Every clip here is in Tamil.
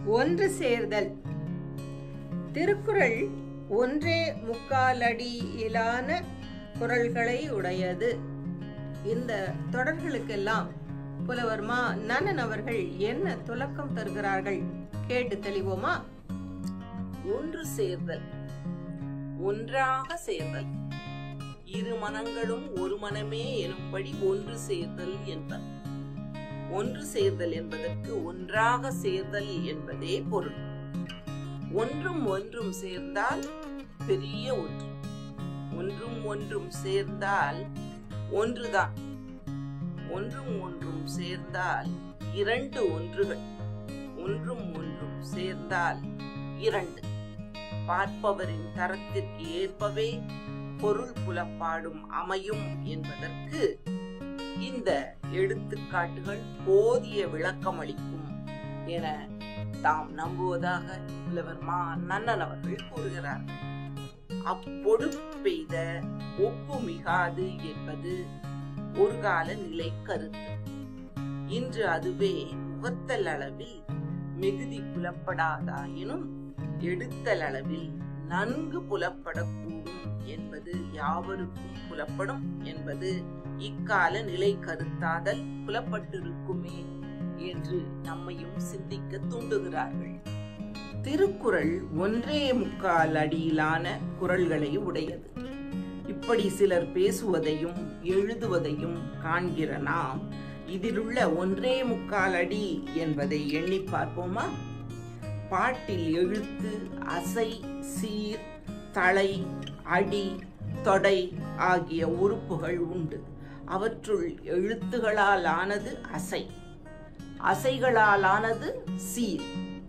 ஒன்று சேர்தல் திருக்குறள் ஒன்றே முக்காலடியிலான குரல்களை உடையது இந்த தொடர்களுக்கெல்லாம் புலவர் மா நன்னன் அவர்கள் என்ன துலக்கம் தருகிறார்கள் கேட்டு தெளிவோமா ஒன்று சேர்தல் ஒன்றாக சேர்தல் இரு மனங்களும் ஒரு மனமே எனும்படி ஒன்று சேர்தல் என்பர் ஒன்று சேர்தல் என்பதற்கு ஒன்றாக சேர்தல் என்பதே பொருள் ஒன்றும் ஒன்றும் சேர்ந்தால் பெரிய ஒன்று ஒன்றும் ஒன்றும் சேர்ந்தால் ஒன்றுதான் ஒன்றும் ஒன்றும் சேர்ந்தால் இரண்டு ஒன்றுகள் ஒன்றும் ஒன்றும் சேர்ந்தால் இரண்டு பார்ப்பவரின் தரத்திற்கு ஏற்பவே பொருள் புலப்பாடும் அமையும் என்பதற்கு இந்த எடுத்துக்காட்டுகள் போதிய விளக்கம் அளிக்கும் என தாம் நம்புவதாக புலவர் மா நன்னன் அவர்கள் கூறுகிறார்கள் அப்பொடு பெய்த ஒப்பு மிகாது என்பது ஒரு கால நிலை கருத்து இன்று அதுவே முகத்தல் அளவில் மிகுதி புலப்படாதாயினும் எடுத்தல் அளவில் நன்கு புலப்படக்கூடும் என்பது யாவருக்கும் புலப்படும் என்பது இக்கால நிலை கருத்தாதல் புலப்பட்டிருக்குமே என்று நம்மையும் சிந்திக்க தூண்டுகிறார்கள் திருக்குறள் ஒன்றே முக்கால் அடியிலான குரல்களை உடையது இப்படி சிலர் பேசுவதையும் எழுதுவதையும் காண்கிற நாம் இதிலுள்ள ஒன்றே முக்கால் அடி என்பதை எண்ணி பார்ப்போமா பாட்டில் எழுத்து அசை சீர் தலை அடி தொடை ஆகிய உறுப்புகள் உண்டு அவற்றுள் எழுத்துகளால் ஆனது அசை அசைகளால் ஆனது சீர்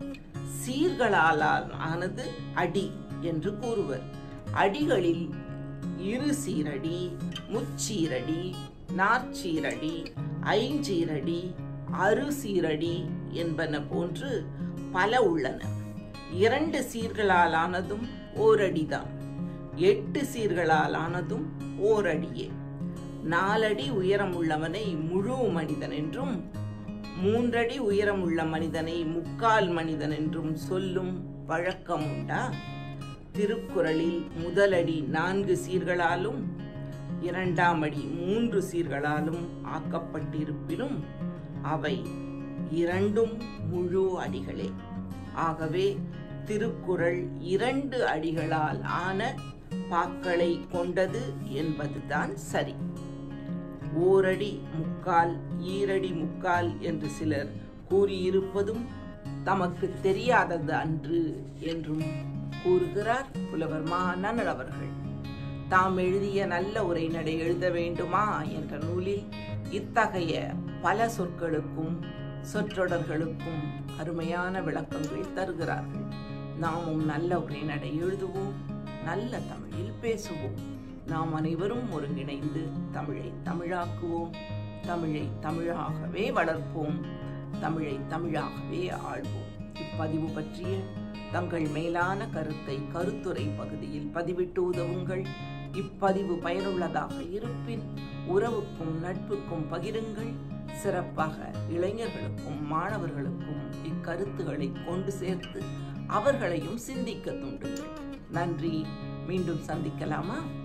சீர்களால் ஆனது அடி என்று கூறுவர் அடிகளில் இரு சீரடி முச்சீரடி நாற்சீரடி ஐஞ்சீரடி அறு சீரடி என்பன போன்று பல உள்ளன இரண்டு சீர்களால் ஆனதும் ஓரடிதான் எட்டு சீர்களால் ஆனதும் ஓரடியே நாலடி உயரம் உள்ளவனை முழு மனிதன் என்றும் மூன்றடி உயரம் உள்ள மனிதனை முக்கால் மனிதன் என்றும் சொல்லும் வழக்கம் உண்டா திருக்குறளில் முதலடி நான்கு சீர்களாலும் இரண்டாம் அடி மூன்று சீர்களாலும் ஆக்கப்பட்டிருப்பினும் அவை இரண்டும் முழு அடிகளே ஆகவே திருக்குறள் இரண்டு அடிகளால் ஆன பாக்களை கொண்டது என்பதுதான் சரி ஓரடி முக்கால் ஈரடி முக்கால் என்று சிலர் கூறியிருப்பதும் தமக்கு தெரியாதது அன்று என்றும் கூறுகிறார் புலவர் மாநன்னன் அவர்கள் தாம் எழுதிய நல்ல உரைநடை எழுத வேண்டுமா என்ற நூலில் இத்தகைய பல சொற்களுக்கும் சொற்றொடர்களுக்கும் அருமையான விளக்கங்கள் தருகிறார்கள் நாமும் நல்ல உரைநடை எழுதுவோம் நல்ல தமிழில் பேசுவோம் நாம் அனைவரும் ஒருங்கிணைந்து தமிழை தமிழாக்குவோம் தமிழை தமிழாகவே வளர்ப்போம் தமிழை தமிழாகவே ஆள்வோம் இப்பதிவு பற்றிய தங்கள் மேலான கருத்தை கருத்துரை பகுதியில் பதிவிட்டு உதவுங்கள் இப்பதிவு பயனுள்ளதாக இருப்பின் உறவுக்கும் நட்புக்கும் பகிருங்கள் சிறப்பாக இளைஞர்களுக்கும் மாணவர்களுக்கும் இக்கருத்துக்களை கொண்டு சேர்த்து அவர்களையும் சிந்திக்க தூண்டுங்கள் நன்றி மீண்டும் சந்திக்கலாமா